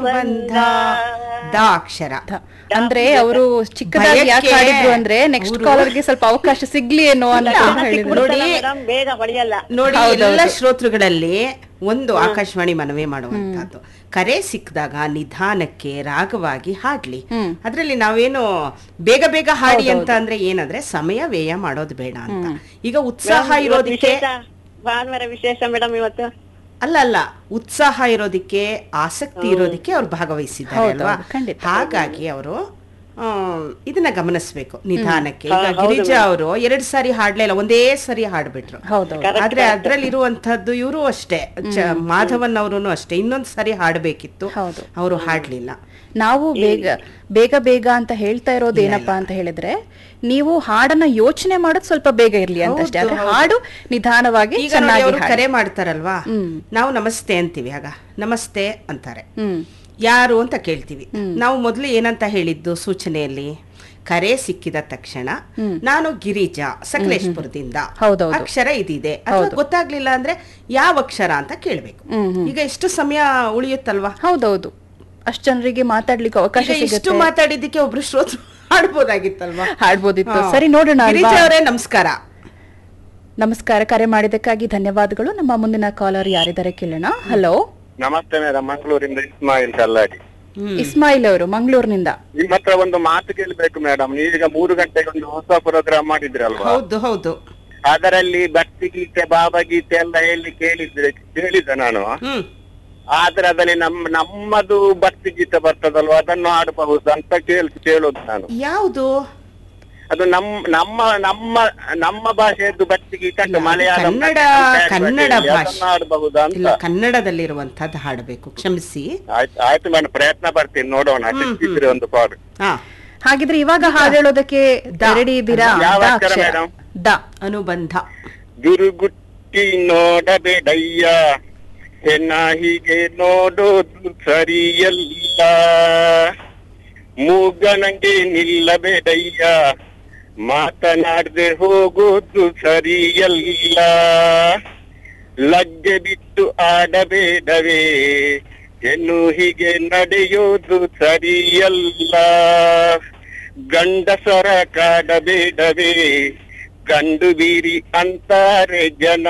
ಅನುಬಂಧ ದ ಅಕ್ಷರ ಧ. ಅಂದ್ರೆ ಅವರು ಚಿಕ್ಕದಾಗಿ ಯಾಕೆ ಭಯಕ್ಕೆ ಹಾಡಿದ್ರು ಅಂದ್ರೆ ನೆಕ್ಸ್ಟ್ ಅವ್ರು- ಕಾಲರ್ಗೆ ಸ್ವಲ್ಪ ಅವಕಾಶ ಸಿಗ್ಲಿ ಏನೋ ಅಂತ ಹೇಳಿದ್ರು ನೋಡಿ ಮೇಡಮ್ ಬೇಗ ಹೊಳೆಯಲ್ಲ ನೋಡಿ ಹೌದೌದು. ಎಲ್ಲ ಶ್ರೋತೃಗಳಲ್ಲಿ ಒಂದು ಆಕಾಶವಾಣಿ ಮನವಿ ಮಾಡುವಂತಹದ್ದು ಕರೆ ಸಿಕ್ಕಿದಾಗ ನಿಧಾನಕ್ಕೆ ರಾಗವಾಗಿ ಹಾಡ್ಲಿ ಹ್ಮ್. ಅದ್ರಲ್ಲಿ ನಾವೇನು ಬೇಗ ಬೇಗ ಹಾಡಿ ಅಂತ ಅಂದ್ರೆ ಏನಂದ್ರೆ ಸಮಯ ವ್ಯಯ ಮಾಡೋದು ಬೇಡ ಅಂತ ಈಗ ಉತ್ಸಾಹ ಮೇಡಮ್, ಇವತ್ತು ಇರೋದಕ್ಕೆ ವಿಶೇಷ ಭಾನುವಾರ ವಿಶೇಷ ಮೇಡಮ್ ಇವತ್ತು ಅಲ್ಲ ಅಲ್ಲ ಉತ್ಸಾಹ ಇರೋದಕ್ಕೆ ಆಸಕ್ತಿ ಇರೋದಕ್ಕೆ ಅವ್ರು ಭಾಗವಹಿಸಿದ್ದಾರೆ ಹೌದು, ಅಲ್ವಾ ಹೌದು, ಖಂಡಿತ. ಹಾಗಾಗಿ ಅವರು ಇದನ್ನ ಗಮನಿಸ್ಬೇಕು ನಿಧಾನಕ್ಕೆ ಈಗ ಹಾ, ಹೌದು ಗಿರಿಜಾ ಅವರು ಎರಡ್ ಸಾರಿ ಹಾಡ್ಲೇ ಇಲ್ಲ ಒಂದೇ ಸರಿ ಹಾಡ್ಬಿಟ್ರು ಹೌದೌದು Correct, ಆದ್ರೆ correct. ಅದ್ರಲ್ಲಿ ಇರುವಂತಹದ್ದು ಇವರು ಅಷ್ಟೇ ಚ- ಮಾಧವನ್ ಅವರು ಅಷ್ಟೇ ಇನ್ನೊಂದ್ ಸಾರಿ ಹಾಡ್ಬೇಕಿತ್ತು ಹೌದು. ಅವರು ಹಾಡ್ಲಿಲ್ಲ ನಾವು ಬೇಗ ಬೇಗ ಬೇಗ ಅಂತ ಹೇಳ್ತಾ ಇರೋದು ಏನಪ್ಪಾ ಅಂತ ಹೇಳಿದ್ರೆ ನೀವು ಹಾಡನ್ನ ಯೋಚನೆ ಮಾಡೋದು ಸ್ವಲ್ಪ ಬೇಗ ಇರ್ಲಿ ಅಂತ ಅಷ್ಟೇ ಹೌದು, ಆದ್ರೆ ಹೌದು. ಹಾಡು ನಿಧಾನವಾಗಿ ಈಗ ನೋಡಿ ಚೆನ್ನಾಗಿ ಅವರು ಹಾಡಿ. ಕರೆ ಮಾಡ್ತಾರಲ್ವಾ ಹ್ಮ್. ನಾವು ನಮಸ್ತೆ ಅಂತೀವಿ ಆಗ ನಮಸ್ತೆ ಅಂತಾರೆ ಹ್ಮ್ ಯಾರು ಅಂತ ಕೇಳ್ತೀವಿ ನಾವು ಮೊದಲು ಏನಂತ ಹೇಳಿದ್ದು ಸೂಚನೆಯಲ್ಲಿ ಕರೆ ಸಿಕ್ಕಿದ ತಕ್ಷಣ ನಾನು ಗಿರಿಜಾ ಸಕಲೇಶ್ಪುರದಿಂದ ಹೌದೌದು. ಅಕ್ಷರ ಇದಿದೆ ಅಥವಾ ಗೊತ್ತಾಗ್ಲಿಲ್ಲ ಅಂದ್ರೆ ಯಾವ ಅಕ್ಷರ ಅಂತ ಕೇಳ್ಬೇಕು ಈಗ ಎಷ್ಟು ಸಮಯ ಉಳಿಯುತ್ತಲ್ವಾ ಹೌದೌದು ಅಷ್ಟ್ ಜನರಿಗೆ ಮಾತಾಡ್ಲಿಕ್ಕೆ ಅವಕಾಶ ಈಗ ಇಷ್ಟು ಸಿಗುತ್ತೆ ಮಾತಾಡಿದ್ದಕ್ಕೆ ಒಬ್ರು ಶ್ರೋತೃ ಹಾಡ್ಬೋದಾಗಿತ್ತಲ್ವಾ ಹಾಡ್ಬೋದಿತ್ತು ಹಾ. ಸರಿ ನೋಡೋಣ ಅಲ್ವಾ? ಗಿರಿಜಾ ಅವರೇ ನಮಸ್ಕಾರ ನಮಸ್ಕಾರ ಕರೆ ಮಾಡಿದ್ದಕ್ಕಾಗಿ ಧನ್ಯವಾದಗಳು ನಮ್ಮ ಮುಂದಿನ ಕಾಲರ್ ಯಾರಿದ್ದಾರೆ ಕೇಳೋಣ ಹಲೋ ನಮಸ್ತೆ ಮೇಡಮ್ ಮಂಗಳೂರಿಂದ ಇಸ್ಮಾಯಿಲ್ ಕಲ್ಲಾಡಿ ಇಸ್ಮಾಯಿಲ್ ಅವರು ಮಂಗಳೂರಿನಿಂದ ನಿಮ್ಮ ಹತ್ರ ಒಂದು ಮಾತು ಕೇಳಬೇಕು ಮೇಡಮ್ ನೀವೀಗ ಮೂರು ಗಂಟೆಗೆ ಒಂದು ಹೊಸ ಪ್ರೋಗ್ರಾಮ್ ಮಾಡಿದ್ರಲ್ವಾ ಹೌದು ಹೌದು ಅದರಲ್ಲಿ ಭಕ್ತಿ ಗೀತೆ ಭಾವಗೀತೆ ಎಲ್ಲ ಹೇಳಿ ಕೇಳಿದ್ರೆ ಕೇಳಿದ್ದೆ ನಾನು ಹ್ಮ್ ಆದ್ರೆ ಅದರಲ್ಲಿ ನಮ್ಮ ನಮ್ಮದು ಭಕ್ತಿ ಗೀತೆ ಬರ್ತದಲ್ವಾ ಅದನ್ನು ಆಡಬಹುದು ಅಂತ ಕೇಳ್ ಕೇಳೋದು ನಾನು ಯಾವುದು ಅದು ನಮ್ಮ ನಮ್ಮ ನಮ್ಮ ನಮ್ಮ ಭಾಷೆಯದ್ದು ಭಕ್ತಿ ಗೀತೆ ಇಲ್ಲ, ಅಂತ ಮಲಯಾಳಂ ಕನ್ನಡ ಭಕ್ತಿ ಗೀತೆ ಕನ್ನಡ ಹೇಳಿ, ಭಾಷೆ ಅದನ್ನು ಆಡಬಹುದಾ ಇಲ್ಲ ಅಂತ ಕನ್ನಡದಲ್ಲಿರುವಂತದ್ದು ಹಾಡಬೇಕು ಕ್ಷಮಿಸಿ ಆಯ್ತು ಆಯ್ತು ಮೇಡಮ್ ಪ್ರಯತ್ನ ಪಡ್ತೀನಿ ನೋಡೋಣ ಸಿಕ್ಕಿದ್ರೆ ಒಂದು ಪಾಡು ಹಾ ಹಾಗಿದ್ರೆ ಇವಾಗ ಹಾಡು ಹೇಳೋದಕ್ಕೆ ರೆಡಿ ಇದ್ದೀರಾ ಯಾವ ದ ಅಕ್ಷರ ಅಕ್ಷರ. ಮೇಡಮ್? ದ ಅನುಬಂಧ ದುರುಗುಟ್ಟಿ ನೋಡಬೇಡಯ್ಯ ಹೆಣ್ಣ ಹೀಗೆ ನೋಡೋದು ಸರಿಯಲ್ಲ ಮೂಗನಂಗೆ ನಿಲ್ಲಬೇಡಯ್ಯ ಮಾತನಾಡದೆ ಹೋಗೋದು ಸರಿಯಲ್ಲ ಲಗ್ಗೆ ಬಿಟ್ಟು ಆಡಬೇಡವೇ ಹೆಣ್ಣು ಹೀಗೆ ನಡೆಯೋದು ಸರಿಯಲ್ಲ ಗಂಡಸರ ಕಾಡಬೇಡವೇ ಗಂಡು ಬೀರಿ ಅಂತಾರೆ ಜನ